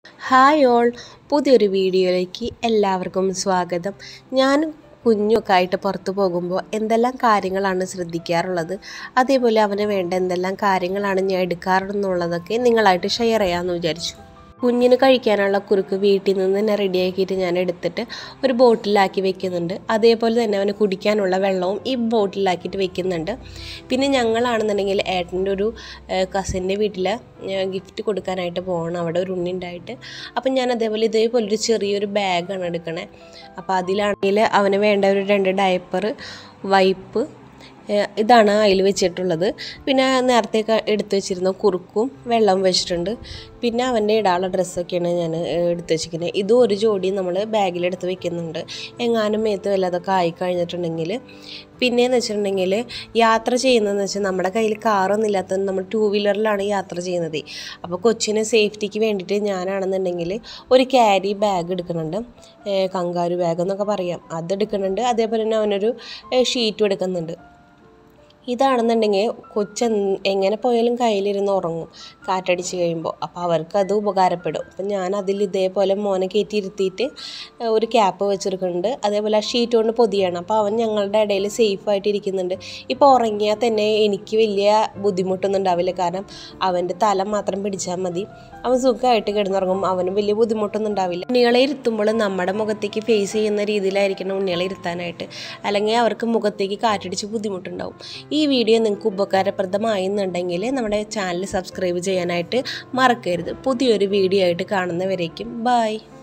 hi all പുതിയൊരു വീഡിയോയിലേക്ക് എല്ലാവർക്കും സ്വാഗതം ഞാൻ കുഞ്ഞൊക്കെ ആയിട്ട് പുറത്ത് പോകുമ്പോൾ എന്തെല്ലാം കാര്യങ്ങളാണ് ശ്രദ്ധിക്കാറുള്ളത് അതേപോലെ അവന് വേണ്ട എന്തെല്ലാം കാര്യങ്ങളാണ് ഞാൻ എടുക്കാറെന്നുള്ളതൊക്കെ നിങ്ങളായിട്ട് ഷെയർ ചെയ്യാമെന്ന് വിചാരിച്ചു കുഞ്ഞിന് കഴിക്കാനുള്ള കുറുക്ക് വീട്ടിൽ നിന്ന് തന്നെ റെഡിയാക്കിയിട്ട് ഞാൻ എടുത്തിട്ട് ഒരു ബോട്ടിലാക്കി വെക്കുന്നുണ്ട് അതേപോലെ തന്നെ അവന് കുടിക്കാനുള്ള വെള്ളവും ഈ ബോട്ടിലാക്കിയിട്ട് വെക്കുന്നുണ്ട് പിന്നെ ഞങ്ങളാണെന്നുണ്ടെങ്കിൽ ഏട്ടൻ്റെ ഒരു കസിൻ്റെ വീട്ടിൽ ഗിഫ്റ്റ് കൊടുക്കാനായിട്ട് പോകണം അവിടെ ഒരു ഉണ്ണി ഉണ്ടായിട്ട് അപ്പം ഞാൻ അതേപോലെ ഇതേപോലെ ഒരു ചെറിയൊരു ബാഗാണ് എടുക്കണേ അപ്പോൾ അതിലാണെങ്കിൽ അവന് വേണ്ട ഒരു രണ്ട് ഡയപ്പർ വൈപ്പ് ഏഹ് ഇതാണ് അതിൽ വെച്ചിട്ടുള്ളത് പിന്നെ നേരത്തെ ക- എടുത്ത് വെച്ചിരുന്ന കുറുക്കും വെള്ളം വെച്ചിട്ടുണ്ട് പിന്നെ അവൻ്റെ ഇടാനുള്ള ഡ്രസ്സൊക്കെയാണ് ഞാൻ എടുത്ത് വെച്ചിരിക്കുന്നത് ഇതും ഒരു ജോഡി നമ്മൾ ബാഗിലെടുത്ത് വെക്കുന്നുണ്ട് എങ്ങാനും മേത്ത് വല്ലതൊക്കെ ആയി കഴിഞ്ഞിട്ടുണ്ടെങ്കിൽ പിന്നെയെന്ന് വെച്ചിട്ടുണ്ടെങ്കിൽ യാത്ര ചെയ്യുന്നതെന്ന് വെച്ചാൽ നമ്മുടെ കയ്യിൽ കാറൊന്നും ഇല്ലാത്തത് നമ്മൾ ടൂ വീലറിലാണ് യാത്ര ചെയ്യുന്നത് അപ്പോൾ കൊച്ചിന് സേഫ്റ്റിക്ക് വേണ്ടിയിട്ട് ഞാനാണെന്നുണ്ടെങ്കിൽ ഒരു ക്യാരി ബാഗ് എടുക്കുന്നുണ്ട് ഏഹ് കങ്കാരു ബാഗ് എന്നൊക്കെ പറയാം അത് എടുക്കുന്നുണ്ട് അതേപോലെ തന്നെ അവനൊരു ഷീറ്റും എടുക്കുന്നുണ്ട് ഇതാണെന്നുണ്ടെങ്കിൽ കൊച്ച് എന്ത്- എങ്ങനെ പോയാലും കയ്യിലിരുന്ന് ഉറങ്ങും കാറ്റടിച്ച് കഴിയുമ്പോൾ അപ്പോൾ അവർക്ക് അത് ഉപകാരപ്പെടും അപ്പം ഞാൻ അതിൽ ഇതേപോലെ മോനെ കയറ്റി ഇരുത്തിയിട്ട് ഏഹ് ഒരു ക്യാപ്പ് വെച്ചെടുക്കുന്നുണ്ട് അതേപോലെ ആ ഷീറ്റ് കൊണ്ട് പൊതിയണം അപ്പോൾ അവൻ ഞങ്ങളുടെ ഇടയിൽ സേഫായിട്ട് ഇരിക്കുന്നുണ്ട് ഇപ്പോൾ ഉറങ്ങിയാൽ തന്നെ എനിക്ക് വലിയ ബുദ്ധിമുട്ടൊന്നും ഉണ്ടാവില്ല കാരണം അവൻ്റെ തല മാത്രം പിടിച്ചാൽ മതി അവൻ സുഖമായിട്ട് കിടന്നുറങ്ങും അവന് വലിയ ബുദ്ധിമുട്ടൊന്നും ഉണ്ടാവില്ല ഉണ്ണികളെ ഇരുത്തുമ്പോൾ നമ്മുടെ മുഖത്തേക്ക് ഫേസ് ചെയ്യുന്ന രീതിയിലായിരിക്കണം ഉണ്ണികളെ ഇരുത്താനായിട്ട് അല്ലെങ്കിൽ അവർക്ക് മുഖത്തേക്ക് കാറ്റടിച്ച് ബുദ്ധിമുട്ടുണ്ടാവും ഈ വീഡിയോ നിങ്ങൾക്ക് ഉപകാരപ്രദമായി എന്നുണ്ടെങ്കിൽ നമ്മുടെ ചാനൽ സബ്സ്ക്രൈബ് ചെയ്യാനായിട്ട് മറക്കരുത് പുതിയൊരു വീഡിയോ ആയിട്ട് കാണുന്നവരേക്കും ബായ്